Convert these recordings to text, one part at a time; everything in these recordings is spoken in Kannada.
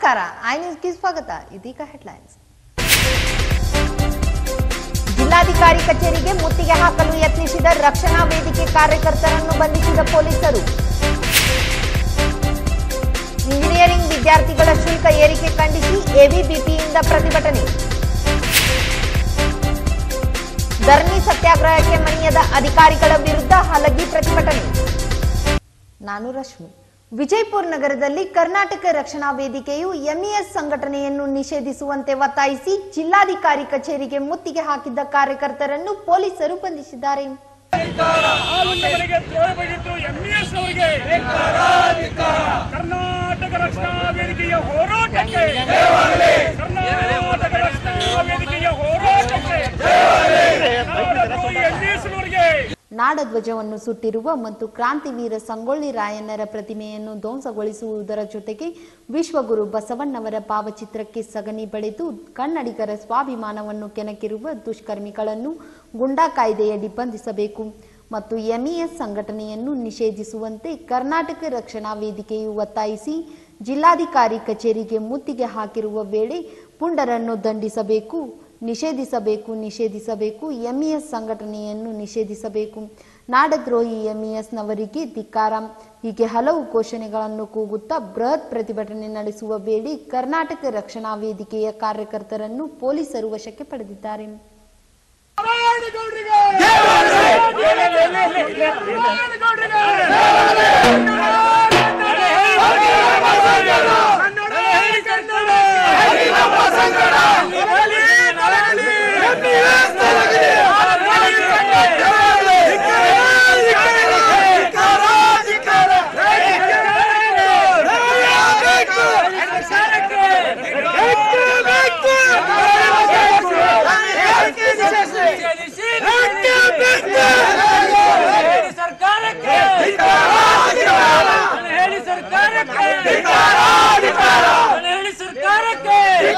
ನಮಸ್ಕಾರ ಐ ನ್ಯೂಸ್ಗೆ ಸ್ವಾಗತ ಇದೀಗ ಹೆಡ್ಲೈನ್ಸ್ ಜಿಲ್ಲಾಧಿಕಾರಿ ಕಚೇರಿಗೆ ಮುತ್ತಿಗೆ ಹಾಕಲು ಯತ್ನಿಸಿದ ರಕ್ಷಣಾ ವೇದಿಕೆ ಕಾರ್ಯಕರ್ತರನ್ನು ಬಂಧಿಸಿದ ಪೊಲೀಸರು ಇಂಜಿನಿಯರಿಂಗ್ ವಿದ್ಯಾರ್ಥಿಗಳ ಶುಲ್ಕ ಏರಿಕೆ ಖಂಡಿಸಿ ಎವಿಬಿಪಿಯಿಂದ ಪ್ರತಿಭಟನೆ ಧರಣಿ ಸತ್ಯಾಗ್ರಹಕ್ಕೆ ಮಣಿಯದ ಅಧಿಕಾರಿಗಳ ವಿರುದ್ಧ ಹಲಗಿ ಪ್ರತಿಭಟನೆ ನಾನು ರಶ್ಮಿ ವಿಜಯಪುರ ನಗರದಲ್ಲಿ ಕರ್ನಾಟಕ ರಕ್ಷಣಾ ವೇದಿಕೆಯು ಎಂಇಎಸ್ ಸಂಘಟನೆಯನ್ನು ನಿಷೇಧಿಸುವಂತೆ ಒತ್ತಾಯಿಸಿ ಜಿಲ್ಲಾಧಿಕಾರಿ ಕಚೇರಿಗೆ ಮುತ್ತಿಗೆ ಹಾಕಿದ್ದ ಕಾರ್ಯಕರ್ತರನ್ನು ಪೊಲೀಸರು ಬಂಧಿಸಿದ್ದಾರೆ ಆಲೋಚನೆಗಳಿಗೆ ದ್ರೋಹ ಬಗೆದ್ದು ಎಂಇಎಸ್ ಅವರಿಗೆ ಕರ್ನಾಟಕ ರಕ್ಷಣಾ ವೇದಿಕೆಯ ಹೋರಾಟಕ್ಕೆ ಕರ್ನಾಟಕ ರಕ್ಷಣಾ ವೇದಿಕೆಯ ಹೋರಾಟಕ್ಕೆ ಎಂಇಎಸ್ ಅವರಿಗೆ ನಾಡಧ್ವಜವನ್ನು ಸುಟ್ಟಿರುವ ಮತ್ತು ಕ್ರಾಂತಿವೀರ ಸಂಗೊಳ್ಳಿ ರಾಯಣ್ಣರ ಪ್ರತಿಮೆಯನ್ನು ಧ್ವಂಸಗೊಳಿಸುವುದರ ಜೊತೆಗೆ ವಿಶ್ವಗುರು ಬಸವಣ್ಣವರ ಭಾವಚಿತ್ರಕ್ಕೆ ಸಗಣಿ ಬಳಿದು ಕನ್ನಡಿಗರ ಸ್ವಾಭಿಮಾನವನ್ನು ಕೆಣಕಿರುವ ದುಷ್ಕರ್ಮಿಗಳನ್ನು ಗುಂಡಾ ಕಾಯ್ದೆಯಡಿ ಬಂಧಿಸಬೇಕು ಮತ್ತು ಎಂಇಎಸ್ ಸಂಘಟನೆಯನ್ನು ನಿಷೇಧಿಸುವಂತೆ ಕರ್ನಾಟಕ ರಕ್ಷಣಾ ವೇದಿಕೆಯು ಒತ್ತಾಯಿಸಿ ಜಿಲ್ಲಾಧಿಕಾರಿ ಕಚೇರಿಗೆ ಮುತ್ತಿಗೆ ಹಾಕಿರುವ ವೇಳೆ ಪುಂಡರನ್ನು ದಂಡಿಸಬೇಕು ನಿಷೇಧಿಸಬೇಕು ನಿಷೇಧಿಸಬೇಕು ಎಂಇಎಸ್ ಸಂಘಟನೆಯನ್ನು ನಿಷೇಧಿಸಬೇಕು ನಾಡದ್ರೋಹಿ ಎಂಇಎಸ್ನವರಿಗೆ ಧಿಕ್ಕಾರ ಹೀಗೆ ಹಲವು ಘೋಷಣೆಗಳನ್ನು ಕೂಗುತ್ತಾ ಬೃಹತ್ ಪ್ರತಿಭಟನೆ ನಡೆಸುವ ವೇಳೆ ಕರ್ನಾಟಕ ರಕ್ಷಣಾ ವೇದಿಕೆಯ ಕಾರ್ಯಕರ್ತರನ್ನು ಪೊಲೀಸರು ವಶಕ್ಕೆ ಪಡೆದಿದ್ದಾರೆ ನಾರಾಯಣಗೌಡರಿಗೆ ನಾರಾಯಣಗೌಡರಿಗೆ ಕನ್ನಡ ಸರ್ಕಾರಕ್ಕೆ ಹೇಳಿ ಸರ್ಕಾರಕ್ಕೆ ಹೇಳಿ ಸರ್ಕಾರಕ್ಕೆ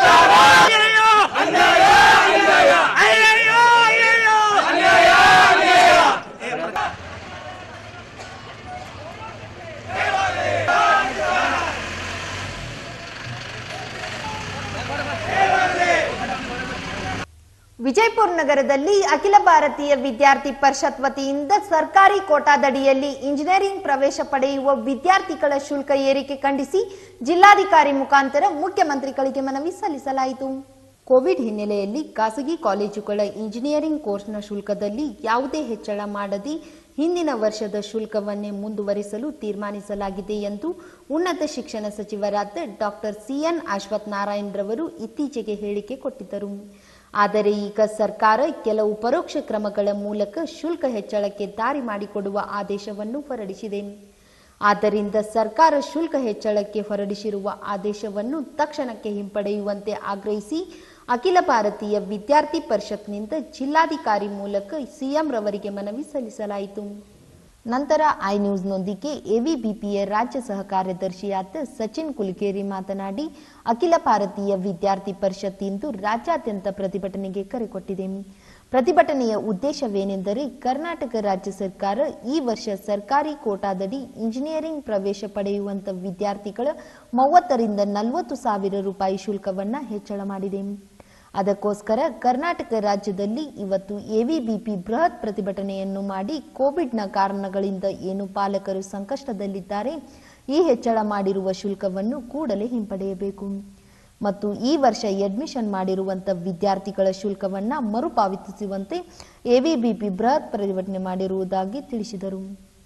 ವಿಜಯಪುರ ನಗರದಲ್ಲಿ ಅಖಿಲ ಭಾರತೀಯ ವಿದ್ಯಾರ್ಥಿ ಪರಿಷತ್ ವತಿಯಿಂದ ಸರ್ಕಾರಿ ಕೋಟಾದಡಿಯಲ್ಲಿ ಇಂಜಿನಿಯರಿಂಗ್ ಪ್ರವೇಶ ಪಡೆಯುವ ವಿದ್ಯಾರ್ಥಿಗಳ ಶುಲ್ಕ ಏರಿಕೆ ಖಂಡಿಸಿ ಜಿಲ್ಲಾಧಿಕಾರಿ ಮುಖಾಂತರ ಮುಖ್ಯಮಂತ್ರಿಗಳಿಗೆ ಮನವಿ ಸಲ್ಲಿಸಲಾಯಿತು ಕೋವಿಡ್ ಹಿನ್ನೆಲೆಯಲ್ಲಿ ಖಾಸಗಿ ಕಾಲೇಜುಗಳ ಇಂಜಿನಿಯರಿಂಗ್ ಕೋರ್ಸ್ನ ಶುಲ್ಕದಲ್ಲಿ ಯಾವುದೇ ಹೆಚ್ಚಳ ಮಾಡದೆ ಹಿಂದಿನ ವರ್ಷದ ಶುಲ್ಕವನ್ನೇ ಮುಂದುವರಿಸಲು ತೀರ್ಮಾನಿಸಲಾಗಿದೆ ಎಂದು ಉನ್ನತ ಶಿಕ್ಷಣ ಸಚಿವರಾದ ಡಾಕ್ಟರ್ ಸಿಎನ್ ಅಶ್ವಥ್ ನಾರಾಯಣ್ ರವರು ಇತ್ತೀಚೆಗೆ ಹೇಳಿಕೆ ಕೊಟ್ಟಿದ್ದರು ಆದರೆ ಈಗ ಸರ್ಕಾರ ಕೆಲವು ಪರೋಕ್ಷ ಕ್ರಮಗಳ ಮೂಲಕ ಶುಲ್ಕ ಹೆಚ್ಚಳಕ್ಕೆ ದಾರಿ ಮಾಡಿಕೊಡುವ ಆದೇಶವನ್ನು ಹೊರಡಿಸಿದೆ ಆದ್ದರಿಂದ ಸರ್ಕಾರ ಶುಲ್ಕ ಹೆಚ್ಚಳಕ್ಕೆ ಹೊರಡಿಸಿರುವ ಆದೇಶವನ್ನು ತಕ್ಷಣಕ್ಕೆ ಹಿಂಪಡೆಯುವಂತೆ ಆಗ್ರಹಿಸಿ ಅಖಿಲ ಭಾರತೀಯ ವಿದ್ಯಾರ್ಥಿ ಪರಿಷತ್ನಿಂದ ಜಿಲ್ಲಾಧಿಕಾರಿ ಮೂಲಕ ಸಿಎಂ ರವರಿಗೆ ಮನವಿ ಸಲ್ಲಿಸಲಾಯಿತು ನಂತರ ಐ ನ್ಯೂಸ್ನೊಂದಿಗೆ ಎವಿಬಿಪಿಯ ರಾಜ್ಯ ಸಹ ಕಾರ್ಯದರ್ಶಿಯಾದ ಸಚಿನ್ ಕುಲಕೇರಿ ಮಾತನಾಡಿ ಅಖಿಲ ಭಾರತೀಯ ವಿದ್ಯಾರ್ಥಿ ಪರಿಷತ್ ಇಂದು ರಾಜ್ಯಾದ್ಯಂತ ಪ್ರತಿಭಟನೆಗೆ ಕರೆ ಕೊಟ್ಟಿದೆ ಪ್ರತಿಭಟನೆಯ ಉದ್ದೇಶವೇನೆಂದರೆ ಕರ್ನಾಟಕ ರಾಜ್ಯ ಸರ್ಕಾರ ಈ ವರ್ಷ ಸರ್ಕಾರಿ ಕೋಟಾದಡಿ ಇಂಜಿನಿಯರಿಂಗ್ ಪ್ರವೇಶ ಪಡೆಯುವಂತ ವಿದ್ಯಾರ್ಥಿಗಳ ಮೂವತ್ತರಿಂದ ನಲವತ್ತು ಸಾವಿರ ರೂಪಾಯಿ ಶುಲ್ಕವನ್ನ ಹೆಚ್ಚಳ ಮಾಡಿದೆ ಅದಕ್ಕೋಸ್ಕರ ಕರ್ನಾಟಕ ರಾಜ್ಯದಲ್ಲಿ ಇವತ್ತು ಎವಿಬಿಪಿ ಬೃಹತ್ ಪ್ರತಿಭಟನೆಯನ್ನು ಮಾಡಿ ಕೋವಿಡ್ನ ಕಾರಣಗಳಿಂದ ಏನು ಪಾಲಕರು ಸಂಕಷ್ಟದಲ್ಲಿದ್ದಾರೆ ಈ ಹೆಚ್ಚಳ ಮಾಡಿರುವ ಶುಲ್ಕವನ್ನು ಕೂಡಲೇ ಹಿಂಪಡೆಯಬೇಕು ಮತ್ತು ಈ ವರ್ಷ ಅಡ್ಮಿಷನ್ ಮಾಡಿರುವಂತ ವಿದ್ಯಾರ್ಥಿಗಳ ಶುಲ್ಕವನ್ನ ಮರುಪಾವತಿಸುವಂತೆ ಎವಿಬಿಪಿ ಬೃಹತ್ ಪ್ರತಿಭಟನೆ ಮಾಡಿರುವುದಾಗಿ ತಿಳಿಸಿದರು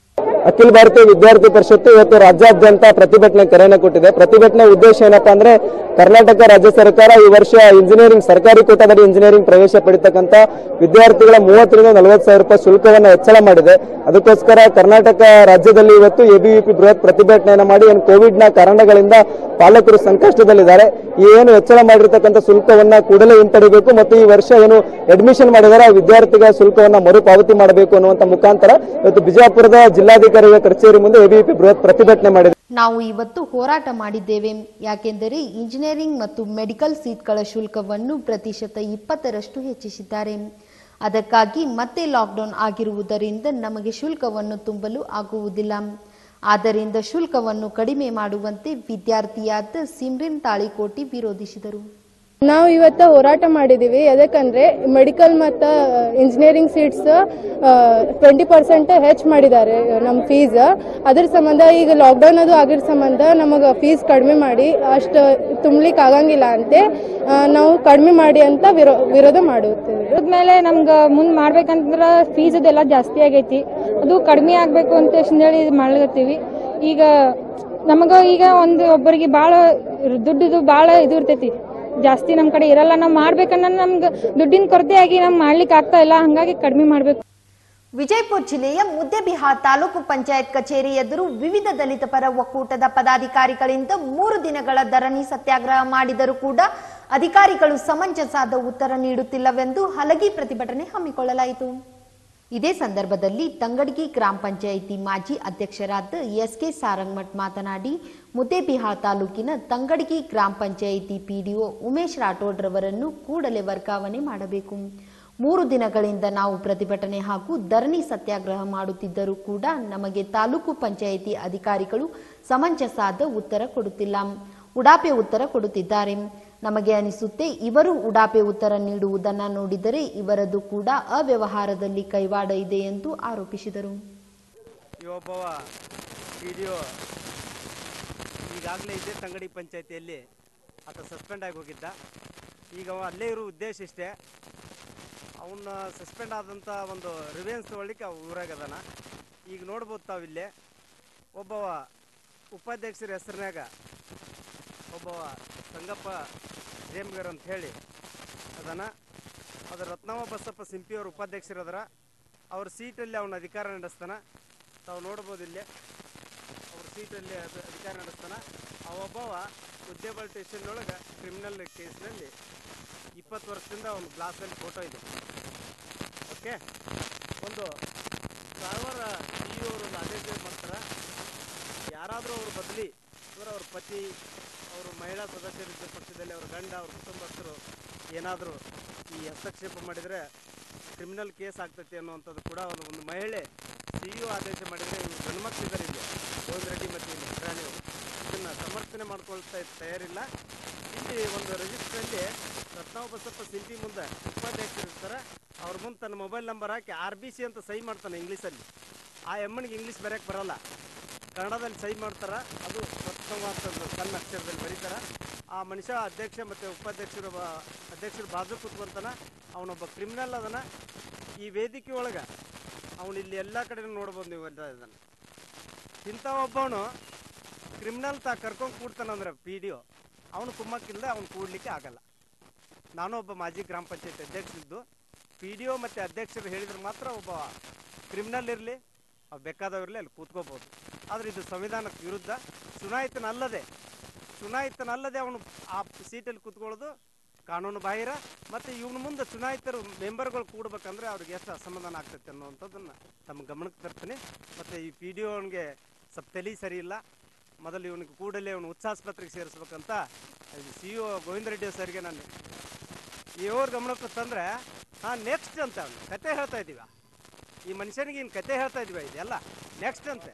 ಅಖಿಲ ಭಾರತೀಯ ವಿದ್ಯಾರ್ಥಿ ಪರಿಷತ್ತು ಇವತ್ತು ರಾಜ್ಯಾದ್ಯಂತ ಪ್ರತಿಭಟನೆ ಕರೆಯನ್ನು ಕೊಟ್ಟಿದೆ ಪ್ರತಿಭಟನೆ ಉದ್ದೇಶ ಏನಪ್ಪಾ ಅಂದ್ರೆ ಕರ್ನಾಟಕ ರಾಜ್ಯ ಸರ್ಕಾರ ಈ ವರ್ಷ ಇಂಜಿನಿಯರಿಂಗ್ ಸರ್ಕಾರಿ ಕೋಟಾದಡಿ ಇಂಜಿನಿಯರಿಂಗ್ ಪ್ರವೇಶ ಪಡಿತಕ್ಕಂತ ವಿದ್ಯಾರ್ಥಿಗಳ ಮೂವತ್ತರಿಂದ ನಲವತ್ತು ಸಾವಿರ ರೂಪಾಯಿ ಶುಲ್ಕವನ್ನು ಹೆಚ್ಚಳ ಮಾಡಿದೆ ಅದಕ್ಕೋಸ್ಕರ ಕರ್ನಾಟಕ ರಾಜ್ಯದಲ್ಲಿ ಇವತ್ತು ಎಬಿವಿಪಿ ಬೃಹತ್ ಪ್ರತಿಭಟನೆಯನ್ನು ಮಾಡಿ ಏನು ಕೋವಿಡ್ ನ ಕಾರಣಗಳಿಂದ ಪಾಲಕರು ಸಂಕಷ್ಟದಲ್ಲಿದ್ದಾರೆ ಈ ಏನು ಹೆಚ್ಚಳ ಮಾಡಿರ್ತಕ್ಕಂಥ ಶುಲ್ಕವನ್ನ ಕೂಡಲೇ ಹಿಂಪಡಿಬೇಕು ಮತ್ತು ಈ ವರ್ಷ ಏನು ಅಡ್ಮಿಷನ್ ಮಾಡಿದ್ದಾರೆ ಆ ವಿದ್ಯಾರ್ಥಿಗಳ ಶುಲ್ಕವನ್ನ ಮರುಪಾವತಿ ಮಾಡಬೇಕು ಅನ್ನುವಂತ ಮುಖಾಂತರ ಇವತ್ತು ಬಿಜಾಪುರದ ಜಿಲ್ಲಾಧಿಕಾರಿಗಳ ಕಚೇರಿ ಮುಂದೆ ಎಬಿವಿಪಿ ಬೃಹತ್ ಪ್ರತಿಭಟನೆ ಮಾಡಿದೆ ನಾವು ಇವತ್ತು ಹೋರಾಟ ಮಾಡಿದ್ದೇವೆ ಯಾಕೆಂದರೆ ಇಂಜಿನಿಯರಿಂಗ್ ಮತ್ತು ಮೆಡಿಕಲ್ ಸೀಟ್ಗಳ ಶುಲ್ಕವನ್ನು ಪ್ರತಿಶತ ಇಪ್ಪತ್ತರಷ್ಟು ಹೆಚ್ಚಿಸಿದ್ದಾರೆ ಅದಕ್ಕಾಗಿ ಮತ್ತೆ ಲಾಕ್ಡೌನ್ ಆಗಿರುವುದರಿಂದ ನಮಗೆ ಶುಲ್ಕವನ್ನು ತುಂಬಲು ಆಗುವುದಿಲ್ಲ ಆದ್ದರಿಂದ ಶುಲ್ಕವನ್ನು ಕಡಿಮೆ ಮಾಡುವಂತೆ ವಿದ್ಯಾರ್ಥಿಯಾದ ಸಿಮ್ರಿನ್ ತಾಳಿಕೋಟಿ ವಿರೋಧಿಸಿದರು ನಾವು ಇವತ್ತು ಹೋರಾಟ ಮಾಡಿದೀವಿ ಯಾಕಂದ್ರೆ ಮೆಡಿಕಲ್ ಮತ್ತು ಇಂಜಿನಿಯರಿಂಗ್ ಸೀಟ್ಸ್ ಟ್ವೆಂಟಿ ಪರ್ಸೆಂಟ್ ಹೆಚ್ಚು ಮಾಡಿದ್ದಾರೆ ನಮ್ಮ ಫೀಸ್ ಅದ್ರ ಸಂಬಂಧ ಈಗ ಲಾಕ್ಡೌನ್ ಅದು ಆಗಿರೋ ಸಂಬಂಧ ನಮಗೆ ಫೀಸ್ ಕಡಿಮೆ ಮಾಡಿ ಅಷ್ಟು ತುಂಬಲಿಕ್ಕೆ ಆಗಂಗಿಲ್ಲ ಅಂತೆ ಆ, ನಾವು ಕಡಿಮೆ ಮಾಡಿ ಅಂತ ವಿರೋ ವಿರೋಧ ಮಾಡುತ್ತೇವೆ ಮೇಲೆ ನಮ್ಗೆ ಮುಂದೆ ಮಾಡ್ಬೇಕಂದ್ರ ಫೀಸ್ ಅದೆಲ್ಲ ಜಾಸ್ತಿ ಆಗೈತಿ ಅದು ಕಡಿಮೆ ಆಗಬೇಕು ಅಂತ ಹೇಳಿ ಇದು ಮಾಡ್ಲತ್ತೀವಿ ಈಗ ನಮಗ ಈಗ ಒಂದು ಒಬ್ಬರಿಗೆ ಭಾಳ ದುಡ್ಡುದು ಭಾಳ ಇದು ಇರ್ತೈತಿ ಜಾಸ್ತಿ ನಮ್ಮ ಕಡೆ ಇರಲ್ಲ ನಾವು ಮಾಡ್ಬೇಕನ್ನ ನಮ್ಗೆ ದುಡ್ಡಿನ ಕೊರತೆ ಆಗಿ ನಮ್ಗೆ ಮಾಡ್ಲಿಕ್ಕೆ ಆಗ್ತಾ ಇಲ್ಲ ಹಂಗಾಗಿ ಕಡಿಮೆ ಮಾಡ್ಬೇಕು ವಿಜಯಪುರ ಜಿಲ್ಲೆಯ ಮುದ್ದೆಬಿಹಾರ್ ತಾಲೂಕು ಪಂಚಾಯತ್ ಕಚೇರಿ ಎದುರು ವಿವಿಧ ದಲಿತ ಪರ ಒಕ್ಕೂಟದ ಪದಾಧಿಕಾರಿಗಳಿಂದ ಮೂರು ದಿನಗಳ ಧರಣಿ ಸತ್ಯಾಗ್ರಹ ಮಾಡಿದರೂ ಕೂಡ ಅಧಿಕಾರಿಗಳು ಸಮಂಜಸವಾದ ಉತ್ತರ ನೀಡುತ್ತಿಲ್ಲವೆಂದು ಹಲಗಿ ಪ್ರತಿಭಟನೆ ಹಮ್ಮಿಕೊಳ್ಳಲಾಯಿತು ಇದೇ ಸಂದರ್ಭದಲ್ಲಿ ತಂಗಡಗಿ ಗ್ರಾಮ ಪಂಚಾಯಿತಿ ಮಾಜಿ ಅಧ್ಯಕ್ಷರಾದ ಎಸ್ ಕೆ ಸಾರಂಗಮಠ್ ಮಾತನಾಡಿ ಮುದ್ದೇಬಿಹಾರ್ ತಾಲೂಕಿನ ತಂಗಡಗಿ ಗ್ರಾಮ ಪಂಚಾಯಿತಿ ಪಿಡಿಒ ಉಮೇಶ್ ರಾಠೋಡ್ ರವರನ್ನು ಕೂಡಲೇ ವರ್ಗಾವಣೆ ಮಾಡಬೇಕು ಮೂರು ದಿನಗಳಿಂದ ನಾವು ಪ್ರತಿಭಟನೆ ಹಾಗೂ ಧರಣಿ ಸತ್ಯಾಗ್ರಹ ಮಾಡುತ್ತಿದ್ದರೂ ಕೂಡ ನಮಗೆ ತಾಲೂಕು ಪಂಚಾಯಿತಿ ಅಧಿಕಾರಿಗಳು ಸಮಂಜಸಾದ ಉತ್ತರ ಕೊಡುತ್ತಿಲ್ಲ ಉಡಾಪೆ ಉತ್ತರ ಕೊಡುತ್ತಿದ್ದಾರೆ ನಮಗೆ ಅನಿಸುತ್ತೆ ಇವರು ಉಡಾಪೆ ಉತ್ತರ ನೀಡುವುದನ್ನ ನೋಡಿದರೆ ಇವರದು ಕೂಡ ಅವ್ಯವಹಾರದಲ್ಲಿ ಕೈವಾಡ ಇದೆ ಎಂದು ಆರೋಪಿಸಿದರು ಒಬ್ಬವ ಪಿ ಡಿ ಒ ಈಗಾಗಲೇ ಇದೇ ತಂಗಡಿ ಪಂಚಾಯತಿಯಲ್ಲಿ ಆತ ಸಸ್ಪೆಂಡ್ ಆಗಿ ಹೋಗಿದ್ದ ಈಗ ಅವ ಅಲ್ಲೇ ಇರೋ ಉದ್ದೇಶ ಇಷ್ಟೇ ಅವನ್ನ ಸಸ್ಪೆಂಡ್ ಆದಂಥ ಒಂದು ರಿವೆನ್ಸ್ ತೊಗೊಳ್ಳಿಕ್ಕೆ ಅವ ಊರಾಗ ಅದಾನ ಈಗ ನೋಡ್ಬೋದು ತಾವಿಲ್ಲೇ ಒಬ್ಬವ ಉಪಾಧ್ಯಕ್ಷರ ಹೆಸರಿನಾಗ ಒಬ್ಬವ ಸಂಗಪ್ಪ ಜೇಮ್ಗರ್ ಅಂತ ಹೇಳಿ ಅದಾನ ಅದು ರತ್ನಮ್ಮ ಬಸಪ್ಪ ಸಿಂಪಿಯವ್ರ ಉಪಾಧ್ಯಕ್ಷರದರ ಅವ್ರ ಸೀಟಲ್ಲಿ ಅವನ ಅಧಿಕಾರ ನಡೆಸ್ತಾನ ತಾವು ನೋಡ್ಬೋದು ಇಲ್ಲಿ ಅವ್ರ ಸೀಟಲ್ಲಿ ಅದು ಅಧಿಕಾರ ನಡೆಸ್ತಾನ ಆ ಒಬ್ಬವ ಉದ್ಯಬಲ್ ಸ್ಟೇಷನ್ನೊಳಗೆ ಕ್ರಿಮಿನಲ್ ಕೇಸ್ನಲ್ಲಿ ಇಪ್ಪತ್ತು ವರ್ಷದಿಂದ ಅವನ ಗ್ಲಾಸಲ್ಲಿ ಫೋಟೋ ಇದೆ ಓಕೆ ಒಂದು ಸಾವಿರ ಸಿ ಅವರು ಒಂದು ಆದೇಶ ಮಾಡ್ತಾರೆ ಯಾರಾದರೂ ಅವ್ರ ಬದಲಿ ಅಂದ್ರೆ ಅವ್ರ ಪತಿ ಅವರು ಮಹಿಳಾ ಸದಸ್ಯರಿದ್ದ ಪಕ್ಷದಲ್ಲಿ ಅವ್ರ ಗಂಡ ಅವ್ರ ಕುಟುಂಬಸ್ಥರು ಏನಾದರೂ ಈ ಹಸ್ತಕ್ಷೇಪ ಮಾಡಿದರೆ ಕ್ರಿಮಿನಲ್ ಕೇಸ್ ಆಗ್ತೈತಿ ಅನ್ನುವಂಥದ್ದು ಕೂಡ ಒಂದು ಒಂದು ಮಹಿಳೆ ಸಿ ಯು ಆದೇಶ ಮಾಡಿದರೆ ಇವರು ಗಂಡ್ಮಕ್ಳಿದ್ದಾರೆ ಇಲ್ಲಿ ಗೋವಿಂದ ರೆಡ್ಡಿ ಮತ್ತು ಇಲ್ಲಿ ಅವರು ಇದನ್ನು ಸಮರ್ಥನೆ ಮಾಡ್ಕೊಳ್ತಾ ತಯಾರಿಲ್ಲ ಇಲ್ಲಿ ಒಂದು ರಿಜಿಸ್ಟ್ರಲ್ಲಿ ರತ್ನಾವ ಬಸಪ್ಪ ಸಿಂಪಿ ಮುಂದೆ ಉಪಾಧ್ಯಕ್ಷರು ಇರ್ತಾರೆ ಅವ್ರ ಮುಂದೆ ತನ್ನ ಮೊಬೈಲ್ ನಂಬರ್ ಹಾಕಿ ಆರ್ ಬಿ ಸಿ ಅಂತ ಸಹಿ ಮಾಡ್ತಾನೆ ಇಂಗ್ಲೀಷಲ್ಲಿ ಆ ಎಮ್ಮನಿಗೆ ಇಂಗ್ಲೀಷ್ ಬರೆಯಕ್ಕೆ ಬರಲ್ಲ ಕನ್ನಡದಲ್ಲಿ ಸಹಿ ಮಾಡ್ತಾರ ಅದು ರತ್ನವ ಅಂತ ಒಂದು ಸಣ್ಣ ಅಕ್ಷರದಲ್ಲಿ ಬರೀತಾರ ಆ ಮನುಷ್ಯ ಅಧ್ಯಕ್ಷ ಮತ್ತು ಉಪಾಧ್ಯಕ್ಷರು ಬ- ಅಧ್ಯಕ್ಷರು ಬಾಜು ಕೂತ್ಕೊಂತಾನ ಅವನೊಬ್ಬ ಕ್ರಿಮಿನಲ್ ಅದನ ಈ ವೇದಿಕೆ ಒಳಗೆ ಅವನು ಇಲ್ಲಿ ಎಲ್ಲ ಕಡೆ ನೋಡ್ಬೋದು ನೀವು ಎಲ್ಲ ಇದನ್ನು ಇಂಥ ಒಬ್ಬವನು ಕ್ರಿಮಿನಲ್ ತಾ ಕರ್ಕೊಂಡು ಕೂಡ್ತಾನಂದ್ರೆ ಪಿ ಡಿ ಒ ಅವನು ಕುಮ್ಮಕ್ಕಿಲ್ಲದೆ ಅವ್ನು ಕೂಡ್ಲಿಕ್ಕೆ ಆಗಲ್ಲ ನಾನು ಒಬ್ಬ ಮಾಜಿ ಗ್ರಾಮ ಪಂಚಾಯತ್ ಅಧ್ಯಕ್ಷರಿದ್ದು ಪಿ ಡಿ ಒ ಮತ್ತು ಅಧ್ಯಕ್ಷರು ಹೇಳಿದ್ರೆ ಮಾತ್ರ ಒಬ್ಬ ಕ್ರಿಮಿನಲ್ ಇರಲಿ ಅವ್ ಬೇಕಾದವ್ರಲ್ಲಿ ಅಲ್ಲಿ ಕೂತ್ಕೋಬೋದು ಆದರೆ ಇದು ಸಂವಿಧಾನಕ್ಕೆ ವಿರುದ್ಧ ಚುನಾಯಿತನಲ್ಲದೆ ಚುನಾಯಿತನಲ್ಲದೆ ಅವನು ಆ ಸೀಟಲ್ಲಿ ಕೂತ್ಕೊಳ್ಳೋದು ಕಾನೂನು ಬಾಹಿರ ಮತ್ತು ಇವನ ಮುಂದೆ ಚುನಾಯಿತರು ಮೆಂಬರ್ಗಳು ಕೂಡ್ಬೇಕಂದ್ರೆ ಅವ್ರಿಗೆ ಎಷ್ಟು ಅಸಮಾಧಾನ ಆಗ್ತೈತೆ ಅನ್ನುವಂಥದ್ದನ್ನು ತಮ್ಮ ಗಮನಕ್ಕೆ ತರ್ತೀನಿ ಮತ್ತು ಈ ಪಿ ಡಿ ಒನ್ಗೆ ಸ್ವಲ್ಪ ತಲೆ ಸರಿ ಇಲ್ಲ ಮೊದಲು ಇವನಿಗೆ ಕೂಡಲೇ ಅವನು ಉಚ್ಚಾಸ್ಪತ್ರೆಗೆ ಸೇರಿಸ್ಬೇಕಂತ ಸಿ ಇ ಗೋವಿಂದ ರೆಡ್ಡಿ ಸರ್ಗೆ ನಾನು ಇವ್ರ ಗಮನಕ್ಕೆ ತಂದ್ರೆ ಹಾಂ ನೆಕ್ಸ್ಟ್ ಅಂತ ಅವ್ನು ಕತೆ ಹೇಳ್ತಾ ಇದ್ದೀವ ಈ ಮನುಷ್ಯನಿಗೆ ಇನ್ನು ಕತೆ ಹೇಳ್ತಾ ಇದೀವ ಇದೆಲ್ಲ ನೆಕ್ಸ್ಟ್ ಅಂತೆ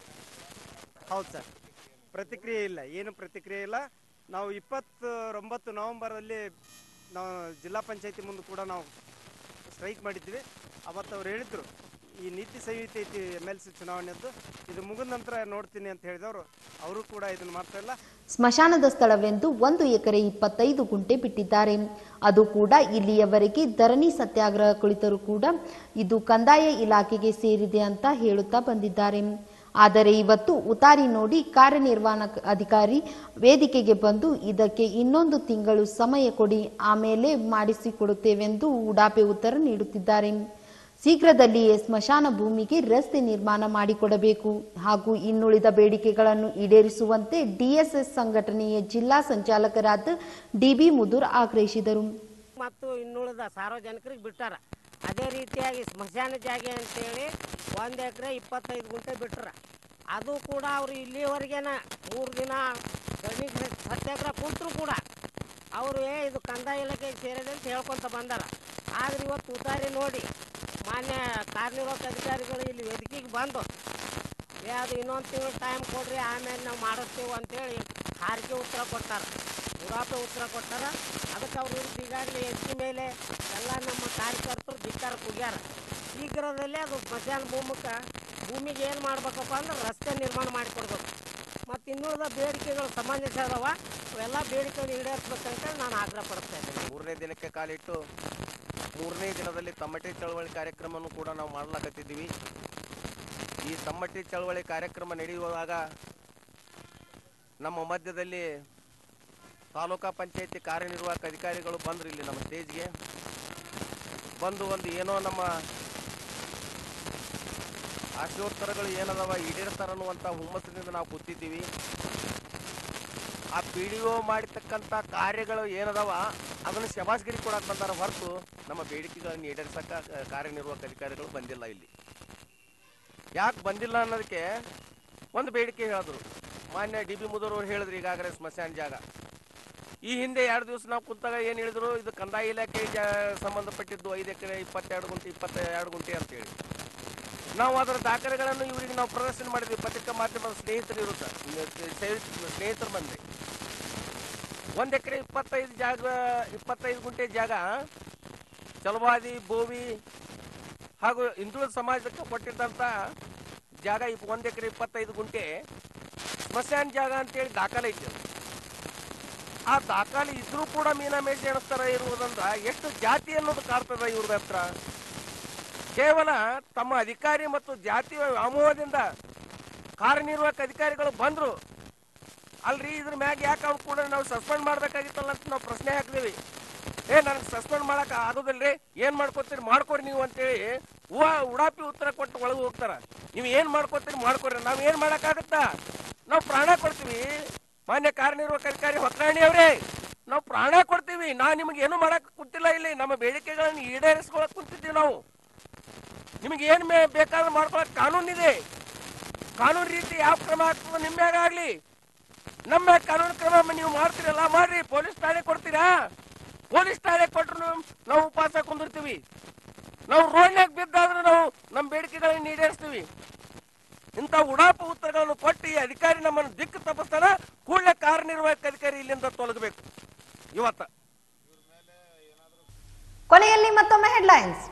ಹೌದು ಸರ್ ಪ್ರತಿಕ್ರಿಯೆ ಇಲ್ಲ ಏನು ಪ್ರತಿಕ್ರಿಯೆ ಇಲ್ಲ ನಾವು ಇಪ್ಪತ್ತೊಂಬತ್ತು ನವೆಂಬರಲ್ಲಿ ನಾವು ಜಿಲ್ಲಾ ಪಂಚಾಯತಿ ಮುಂದೆ ಕೂಡ ನಾವು ಸ್ಟ್ರೈಕ್ ಮಾಡಿದ್ವಿ ಅವತ್ತು ಅವ್ರು ಹೇಳಿದ್ರು ಈ ನೀತಿ ಸಂಹಿತೆ ಐತಿ ಎಮ್ ಎಲ್ ಸಿ ಚುನಾವಣೆದ್ದು ಇದು ಮುಗಿದ ನಂತರ ನೋಡ್ತೀನಿ ಅಂತ ಹೇಳಿದವರು ಅವರು ಕೂಡ ಇದನ್ನು ಮಾಡ್ತಾ ಇಲ್ಲ ಸ್ಮಶಾನದ ಸ್ಥಳವೆಂದು ಒಂದು ಎಕರೆ ಇಪ್ಪತ್ತೈದು ಗುಂಟೆ ಬಿಟ್ಟಿದ್ದಾರೆ ಅದು ಕೂಡ ಇಲ್ಲಿಯವರೆಗೆ ಧರಣಿ ಸತ್ಯಾಗ್ರಹ ಕುಳಿತರೂ ಕೂಡ ಇದು ಕಂದಾಯ ಇಲಾಖೆಗೆ ಸೇರಿದೆ ಅಂತ ಹೇಳುತ್ತಾ ಬಂದಿದ್ದಾರೆ ಆದರೆ ಇವತ್ತು ಉತಾರಿ ನೋಡಿ ಕಾರ್ಯನಿರ್ವಹಣಾ ಅಧಿಕಾರಿ ವೇದಿಕೆಗೆ ಬಂದು ಇದಕ್ಕೆ ಇನ್ನೊಂದು ತಿಂಗಳು ಸಮಯ ಕೊಡಿ ಆಮೇಲೆ ಮಾಡಿಸಿಕೊಡುತ್ತೇವೆಂದು ಉಡಾಪೆ ಉತ್ತರ ನೀಡುತ್ತಿದ್ದಾರೆ ಶೀಘ್ರದಲ್ಲಿಯೇ ಸ್ಮಶಾನ ಭೂಮಿಗೆ ರಸ್ತೆ ನಿರ್ಮಾಣ ಮಾಡಿಕೊಡಬೇಕು ಹಾಗೂ ಇನ್ನುಳಿದ ಬೇಡಿಕೆಗಳನ್ನು ಈಡೇರಿಸುವಂತೆ ಡಿಎಸ್ಎಸ್ ಸಂಘಟನೆಯ ಜಿಲ್ಲಾ ಸಂಚಾಲಕರಾದ ಡಿಬಿ ಮುದೂರ್ ಆಗ್ರಹಿಸಿದರು ಮತ್ತು ಇನ್ನುಳಿದ ಸಾರ್ವಜನಿಕರಿಗೆ ಬಿಟ್ಟಾರ ಅದೇ ರೀತಿಯಾಗಿ ಸ್ಮಶಾನ ಜಾಗೆ ಅಂತೇಳಿ ಒಂದು ಎಕರೆ ಇಪ್ಪತ್ತೈದು ಗುಂಟೆ ಬಿಟ್ರ ಅದು ಕೂಡ ಅವರು ಇಲ್ಲಿವರೆಗೇನ ಮೂರು ದಿನ ಧರಣಿ ಸತ್ಯಾಗ್ರಹ ಕುಂತರು ಕೂಡ ಅವರು ಏ ಇದು ಕಂದಾಯ ಇಲಾಖೆಗೆ ಸೇರಿದೆ ಅಂತ ಹೇಳ್ಕೊಂತ ಬಂದಾರ ಆದ್ರೆ ಇವತ್ತು ಉದಾರಿ ನೋಡಿ ಮಾನ್ಯ ಕಾರ್ಯನಿರ್ವಾಹಕ ಅಧಿಕಾರಿಗಳು ಇಲ್ಲಿ ವೇದಿಕೆಗೆ ಬಂದು ಏ ಅದು ಇನ್ನೊಂದು ತಿಂಗಳು ಟೈಮ್ ಕೊಡ್ರಿ ಆಮೇಲೆ ನಾವು ಮಾಡಿಸ್ತೀವಿ ಅಂತೇಳಿ ಹಾರಿಕೆ ಉತ್ತರ ಕೊಡ್ತಾರೆ ಉಡಾಪೆ ಉತ್ತರ ಕೊಟ್ಟಾರ ಅದಕ್ಕೆ ಅವ್ರು ವಿರುದ್ಧ ಈಗಾಗಲೇ ಎಸ್ ಮೇಲೆ ಎಲ್ಲ ನಮ್ಮ ಕಾರ್ಯಕರ್ತರು ಧಿಕ್ಕಾರ ಕುಗ್ಯಾರ ಶೀಘ್ರದಲ್ಲೇ ಅದು ಸ್ಮಶಾನ ಭೂಮಕ್ಕೆ ಭೂಮಿಗೆ ಏನು ಮಾಡ್ಬೇಕಪ್ಪ ಅಂದ್ರೆ ರಸ್ತೆ ನಿರ್ಮಾಣ ಮಾಡಿಕೊಡ್ಬೇಕು ಮತ್ತು ಇನ್ನುಳಿದ ಬೇಡಿಕೆಗಳು ಸಮಂಜಸ ಅದಾವ ಅವೆಲ್ಲ ಬೇಡಿಕೆಗಳು ಈಡೇರಿಸ್ಬೇಕಂತೇಳಿ ನಾನು ಆಗ್ರಹ ಪಡ್ತಾ ಇದ್ದೀನಿ ಮೂರನೇ ದಿನಕ್ಕೆ ಕಾಲಿಟ್ಟು ಮೂರನೇ ದಿನದಲ್ಲಿ ತಮ್ಮಟಿ ಚಳವಳಿ ಕಾರ್ಯಕ್ರಮವನ್ನು ಕೂಡ ನಾವು ಮಾಡಲಾಕತ್ತಿದ್ದೀವಿ ಈ ತಮ್ಮಟಿ ಚಳವಳಿ ಕಾರ್ಯಕ್ರಮ ನಡೆಯುವಾಗ ನಮ್ಮ ಮಧ್ಯದಲ್ಲಿ ತಾಲೂಕಾ ಪಂಚಾಯತಿ ಕಾರ್ಯನಿರ್ವಾಹಕ ಅಧಿಕಾರಿಗಳು ಬಂದ್ರು ಇಲ್ಲಿ ನಮ್ಮ ಸ್ಟೇಜ್ಗೆ ಬಂದು ಒಂದು ಏನೋ ನಮ್ಮ ಆಶೋತ್ತರಗಳು ಏನದವ ಈಡೇರ್ತಾರ ಅನ್ನುವಂಥ ಹುಮ್ಮಸ್ಸಿನಿಂದ ನಾವು ಕೂತಿದ್ದೀವಿ ಆ ಪಿ ಡಿ ಒ ಮಾಡಿರ್ತಕ್ಕಂಥ ಕಾರ್ಯಗಳು ಏನದಾವ ಅದನ್ನು ಶಬಾಸ್ಗಿರಿ ಕೊಡಕ್ಕೆ ಬಂದಾರ ಹೊರತು ನಮ್ಮ ಬೇಡಿಕೆಗಳನ್ನು ಈಡೇರಿಸಕ್ಕ ಕ- ಕಾರ್ಯನಿರ್ವಾಹಕ ಅಧಿಕಾರಿಗಳು ಬಂದಿಲ್ಲ ಇಲ್ಲಿ ಯಾಕೆ ಬಂದಿಲ್ಲ ಅನ್ನೋದಕ್ಕೆ ಒಂದು ಬೇಡಿಕೆ ಹೇಳಿದ್ರು ಮಾನ್ಯ ಡಿ ಬಿ ಮುದೂರವ್ರು ಹೇಳಿದ್ರು ಈಗಾಗಲೇ ಸ್ಮಶಾನ ಜಾಗ ಈ ಹಿಂದೆ ಎರಡು ದಿವಸ ನಾವು ಕುಂತಾಗ ಏನು ಹೇಳಿದ್ರು ಇದು ಕಂದಾಯ ಇಲಾಖೆ ಜಾ ಸಂಬಂಧಪಟ್ಟಿದ್ದು ಐದು ಎಕರೆ ಇಪ್ಪತ್ತೆರಡು ಗುಂಟೆ ಇಪ್ಪತ್ತೆರಡು ಗುಂಟೆ ಅಂತೇಳಿ ನಾವು ಅದರ ದಾಖಲೆಗಳನ್ನು ಇವರಿಗೆ ನಾವು ಪ್ರದರ್ಶನ ಮಾಡಿದ್ವಿ ಪತ್ರಿಕಾ ಮಾಧ್ಯಮದ ಸ್ನೇಹಿತರು ವಿರುದ್ಧ ಸ್ನೇಹಿತ- ಸ್ನೇಹಿತರು ಬಂದೆ ಒಂದು ಎಕರೆ ಇಪ್ಪತ್ತೈದು ಜಾಗ ಇಪ್ಪತ್ತೈದು ಗುಂಟೆ ಜಾಗ ಚಲವಾದಿ ಬೋವಿ ಹಾಗೂ ಹಿಂದುಳಿದ ಸಮಾಜಕ್ಕೆ ಕೊಟ್ಟಿದ್ದಂಥ ಜಾಗ ಇಪ್ ಒಂದು ಎಕರೆ ಇಪ್ಪತ್ತೈದು ಗುಂಟೆ ಸ್ಮಶಾನ ಜಾಗ ಅಂತೇಳಿ ದಾಖಲೆ ಐತಿ ಅದು. ಆ ದಾಖಲೆ ಇದ್ರೂ ಕೂಡ ಮೀನಾಮೇಷ ಎಣಿಸ್ತಾರ ಇರುವುದಂದ್ರ ಎಷ್ಟು ಜಾತಿ ಅನ್ನೋದು ಕಾಡ್ತದ ಇವ್ರದ ಹತ್ರ ಕೇವಲ ತಮ್ಮ ಅಧಿಕಾರಿ ಮತ್ತು ಜಾತಿ ವ್ಯಾಮೋಹದಿಂದ ಕಾರ್ಯನಿರ್ವಾಹಕ ಅಧಿಕಾರಿಗಳು ಬಂದ್ರು ಅಲ್ರಿ ಇದ್ರ ಮ್ಯಾಗ ಯಾಕೆ ಅವ್ರು ಕೂಡ ನಾವು ಸಸ್ಪೆಂಡ್ ಮಾಡ್ಬೇಕಾಗಿತ್ತಲ್ಲ ಅಂತ ನಾವು ಪ್ರಶ್ನೆ ಹಾಕ್ತೀವಿ ಏ ನನಗೆ ಸಸ್ಪೆಂಡ್ ಮಾಡಕ್ ಆಗೋದಿಲ್ರಿ ಏನ್ ಮಾಡ್ಕೋತೀರಿ ಮಾಡ್ಕೊರಿ ನೀವು ಅಂತೇಳಿ ಹೂವ ಉಡಾಪಿ ಉತ್ತರ ಕೊಟ್ಟು ಒಳಗೆ ಹೋಗ್ತಾರ ನೀವು ಏನ್ ಮಾಡ್ಕೋತೀರಿ ಮಾಡ್ಕೊರಿ ನಾವ್ ಏನ್ ಮಾಡಕ್ಕಾಗತ್ತಾ ನಾವು ಪ್ರಾಣ ಕೊಡ್ತೀವಿ ಮಾನ್ಯ ಕಾರ್ಯನಿರ್ವಾಹಕ ಅಧಿಕಾರಿ ಹೊತ್ರಾಣಿ ಅವ್ರೆ ನಾವು ಪ್ರಾಣ ಕೊಡ್ತೀವಿ ನಾ ನಿಮ್ಗೆ ಏನು ಮಾಡಕ್ ಕುಂತಿಲ್ಲ ಇಲ್ಲಿ ನಮ್ಮ ಬೇಡಿಕೆಗಳನ್ನು ಈಡೇರಿಸ್ಕೊಳಕ್ ಕುಂತಿದ್ದೀವಿ ನಾವು ನಿಮಗೆ ಏನ್ ಮೇ ಬೇಕಾದ್ರೂ ಮಾಡ್ಕೊಳಕ್ ಕಾನೂನಿದೆ ಕಾನೂನು ರೀತಿ ಯಾವ ಕ್ರಮ ಆಗ್ತದೆ ನಿಮ್ಮ ಮ್ಯಾಗ ಆಗ್ಲಿ ನಮ್ಮ ಮ್ಯಾಗ ಕಾನೂನು ಕ್ರಮ ನೀವು ಮಾಡ್ತೀರಲ್ಲ ಮಾಡ್ರಿ ಪೊಲೀಸ್ ಠಾಣೆ ಕೊಡ್ತೀರಾ ಪೊಲೀಸ್ ಠಾಣೆ ಕೊಟ್ರು ನಾವು ಉಪವಾಸ ಕುಂದಿರ್ತೀವಿ ನಾವು ರೋಡ್ನ್ಯಾಗ ಬಿದ್ದಾದ್ರೂ ನಾವು ನಮ್ಮ ಬೇಡಿಕೆಗಳನ್ನ ಈಡೇರಿಸ್ತೀವಿ ಇಂಥ ಉಡಾಪ ಉತ್ತರಗಳನ್ನು ಕೊಟ್ಟು ಈ ಅಧಿಕಾರಿ ನಮ್ಮನ್ನು ದಿಕ್ಕು ತಪ್ಪಿಸ್ತಾನ ಕೂಡಲೇ ಕಾರ್ಯನಿರ್ವಾಹಕ ಅಧಿಕಾರಿ ಇಲ್ಲಿಂದ ತೊಲಗಬೇಕು ಇವತ್ತ ಕೊನೆಯಲ್ಲಿ ಮತ್ತೊಮ್ಮೆ ಹೆಡ್ಲೈನ್ಸ್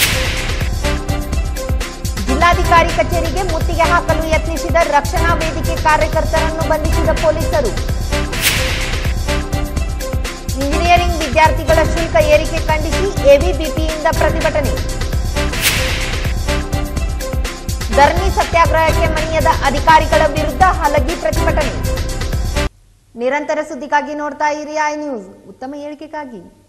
ಜಿಲ್ಲಾಧಿಕಾರಿ ಕಚೇರಿಗೆ ಮುತ್ತಿಗೆ ಹಾಕಲು ಯತ್ನಿಸಿದ ರಕ್ಷಣಾ ವೇದಿಕೆ ಕಾರ್ಯಕರ್ತರನ್ನು ಬಂಧಿಸಿದ ಪೊಲೀಸರು ಇಂಜಿನಿಯರಿಂಗ್ ವಿದ್ಯಾರ್ಥಿಗಳ ಶುಲ್ಕ ಏರಿಕೆ ಖಂಡಿಸಿ ಎಬಿಬಿಪಿಯಿಂದ ಪ್ರತಿಭಟನೆ ಧರಣಿ ಸತ್ಯಾಗ್ರಹಕ್ಕೆ ಮಣಿಯದ ಅಧಿಕಾರಿಗಳ ವಿರುದ್ಧ ಹಲಗಿ ಪ್ರತಿಭಟನೆ ನಿರಂತರ ಸುದ್ದಿಗಾಗಿ ನೋಡ್ತಾ ಇರಿ ಐ ನ್ಯೂಸ್ ಉತ್ತಮ ಹೇಳಿಕೆಗಾಗಿ